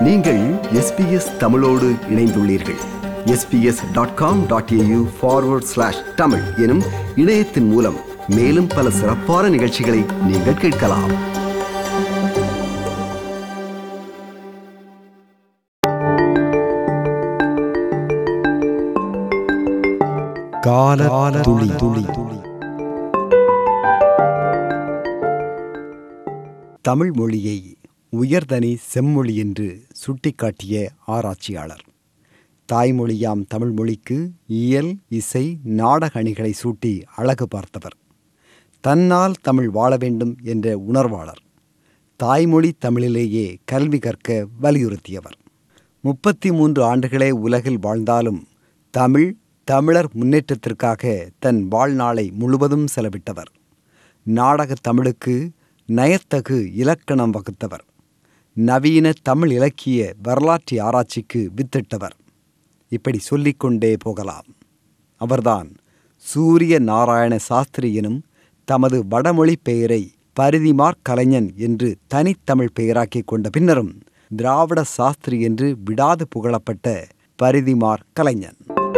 நீங்கள் எஸ்பிஎஸ் தமிழோடு இணைந்துள்ளீர்கள் SBS dot com dot AU forward slash Tamil எனும் இணையத்தின் மூலம் மேலும் பல சிறப்பான நிகழ்ச்சிகளை நீங்கள் கேட்கலாம் கால துளி துளி தமிழ் மொழியை உயர்தனி செம்மொழி என்று சுட்டிக்காட்டிய ஆராய்ச்சியாளர் தாய்மொழியாம் தமிழ் மொழிக்கு இயல் இசை நாடக அணிகளை சூட்டி அழகு பார்த்தவர் தன்னால் தமிழ் வாழ வேண்டும் என்ற உணர்வாளர் தாய்மொழி தமிழிலேயே கல்வி கற்க வலியுறுத்தியவர் முப்பத்தி மூன்று ஆண்டுகளே உலகில் வாழ்ந்தாலும் தமிழ் தமிழர் முன்னேற்றத்திற்காக தன் வாழ்நாளை முழுவதும் செலவிட்டவர் நாடகத் தமிழுக்கு நயத்தகு இலக்கணம் வகுத்தவர் நவீன தமிழ் இலக்கிய வரலாற்று ஆராய்ச்சிக்கு வித்திட்டவர் இப்படி சொல்லிக்கொண்டே போகலாம் அவர்தான் சூரிய நாராயண சாஸ்திரி எனும் தமது வடமொழி பெயரை பரிதிமார் கலைஞன் என்று தனித்தமிழ் பெயராக்கிக் கொண்ட பின்னரும் திராவிட சாஸ்திரி என்று விடாது புகழப்பட்ட பரிதிமார் கலைஞன்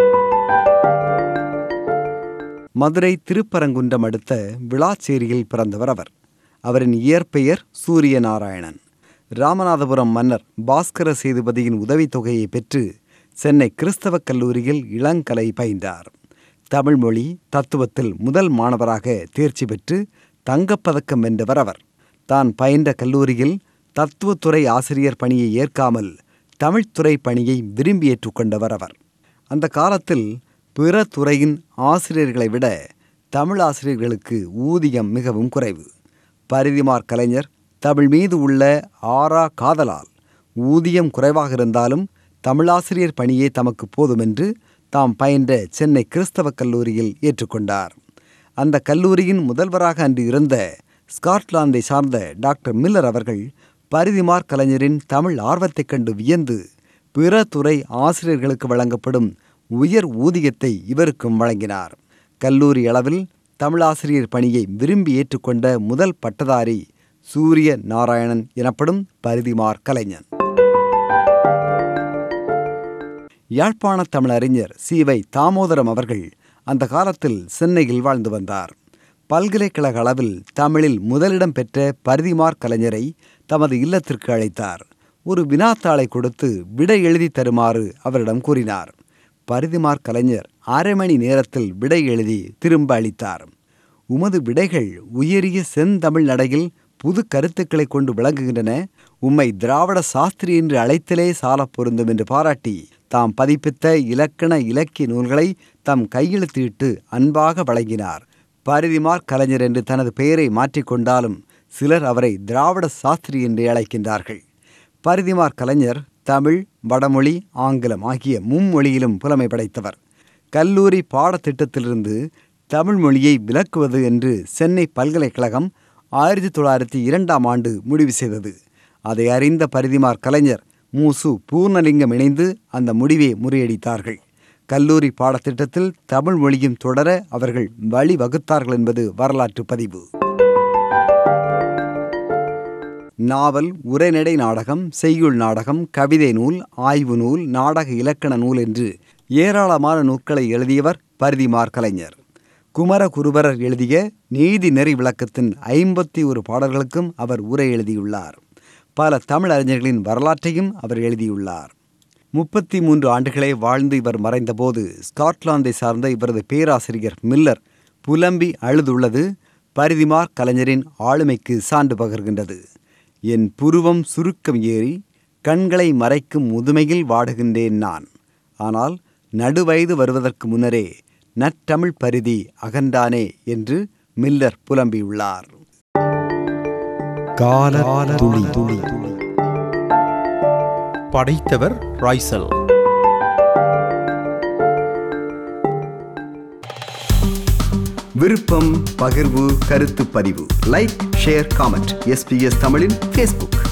மதுரை திருப்பரங்குன்றம் அடுத்த விளாச்சேரியில் பிறந்தவர் அவர் அவரின் இயற்பெயர் சூரிய நாராயணன் ராமநாதபுரம் மன்னர் பாஸ்கர சேதுபதியின் உதவித்தொகையை பெற்று சென்னை கிறிஸ்தவக் கல்லூரியில் இளங்கலை பயின்றார் தமிழ்மொழி தத்துவத்தில் முதல் மாணவராக தேர்ச்சி பெற்று தங்கப்பதக்கம் வென்றவர் அவர் தான் பயின்ற கல்லூரியில் தத்துவத்துறை ஆசிரியர் பணியை ஏற்காமல் தமிழ்த்துறை பணியை விரும்பி ஏற்றுக்கொண்டவர் அவர் அந்த காலத்தில் பிற துறையின் ஆசிரியர்களை விட தமிழ் ஆசிரியர்களுக்கு ஊதியம் மிகவும் குறைவு பரிதிமார் கலைஞர் தமிழ் மீது உள்ள ஆறா காதலால் ஊதியம் குறைவாக இருந்தாலும் தமிழாசிரியர் பணியே தமக்கு போதுமென்று தாம் பயின்ற சென்னை கிறிஸ்தவ கல்லூரியில் ஏற்றுக்கொண்டார் அந்த கல்லூரியின் முதல்வராக அன்று இருந்த ஸ்காட்லாந்தை சார்ந்த டாக்டர் மில்லர் அவர்கள் பரிதிமார் கலைஞரின் தமிழ் ஆர்வத்தைக் கண்டு வியந்து பிற துறை ஆசிரியர்களுக்கு வழங்கப்படும் உயர் ஊதியத்தை இவருக்கும் வழங்கினார் கல்லூரி அளவில் தமிழாசிரியர் பணியை விரும்பி ஏற்றுக்கொண்ட முதல் பட்டதாரி சூரிய நாராயணன் எனப்படும் பரிதிமார் கலைஞன் யாழ்ப்பாண தமிழறிஞர் சி வை தாமோதரம் அவர்கள் அந்த காலத்தில் சென்னையில் வாழ்ந்து வந்தார் பல்கலைக்கழக அளவில் தமிழில் முதலிடம் பெற்ற பரிதிமார் கலைஞரை தமது இல்லத்திற்கு அழைத்தார் ஒரு வினாத்தாளை கொடுத்து விடை எழுதி தருமாறு அவரிடம் கூறினார் பரிதிமார் கலைஞர் அரை மணி நேரத்தில் விடை எழுதி திரும்ப அளித்தார் உமது விடைகள் உயரிய செந்தமிழ் நடையில் புது கருத்துக்களை கொண்டு விளங்குகின்றன உம்மை திராவிட சாஸ்திரி என்று அழைத்தலே சாலப் பொருந்தும் என்று பாராட்டி தாம் பதிப்பித்த இலக்கண இலக்கிய நூல்களை தம் கையெழுத்திட்டு அன்பாக வழங்கினார் பரிதிமார் கலைஞர் என்று தனது பெயரை மாற்றிக்கொண்டாலும் சிலர் அவரை திராவிட சாஸ்திரி என்று அழைக்கின்றார்கள் பரிதிமார் கலைஞர் தமிழ் வடமொழி ஆங்கிலம் ஆகிய மும்மொழியிலும் புலமை படைத்தவர் கல்லூரி பாடத்திட்டத்திலிருந்து தமிழ் மொழியை விலக்குவது என்று சென்னை பல்கலைக்கழகம் ஆயிரத்தி தொள்ளாயிரத்தி இரண்டாம் ஆண்டு முடிவு செய்தது அதை அறிந்த பரிதிமார் கலைஞர் மூசு பூர்ணலிங்கம் இணைந்து அந்த முடிவை முறியடித்தார்கள் கல்லூரி பாடத்திட்டத்தில் தமிழ் மொழியும் தொடர அவர்கள் வழி வகுத்தார்கள் என்பது வரலாற்று பதிவு நாவல் உரைநடை நாடகம் செய்யுள் நாடகம் கவிதை நூல் ஆய்வு நூல் நாடக இலக்கண நூல் என்று ஏராளமான நூல்களை எழுதியவர் பரிதிமார் கலைஞர் குமரகுருபரர் எழுதிய நீதி நெறி விளக்கத்தின் ஐம்பத்தி ஒரு பாடல்களுக்கும் அவர் உரை எழுதியுள்ளார் பல தமிழறிஞர்களின் வரலாற்றையும் அவர் எழுதியுள்ளார் முப்பத்தி மூன்று ஆண்டுகளே வாழ்ந்து இவர் மறைந்தபோது ஸ்காட்லாந்தை சார்ந்த இவரது பேராசிரியர் மில்லர் புலம்பி அழுதுள்ளது பரிதிமார் கலைஞரின் ஆளுமைக்கு சான்று பகர்கின்றது என் புருவம் சுருக்கம் ஏறி கண்களை மறைக்கும் முதுமையில் வாடுகின்றேன் நான் ஆனால் நடுவயது வருவதற்கு முன்னரே நற்றமிழ் பரிதி அகன்றானே என்று மில்லர் புலம்பியுள்ளார் கால துளி துளி படைத்தவர் ராய்சல் விருப்பம் பகிர்வு கருத்து பதிவு லைக் ஷேர் காமெண்ட் எஸ்பிஎஸ் தமிழின் ஃபேஸ்புக்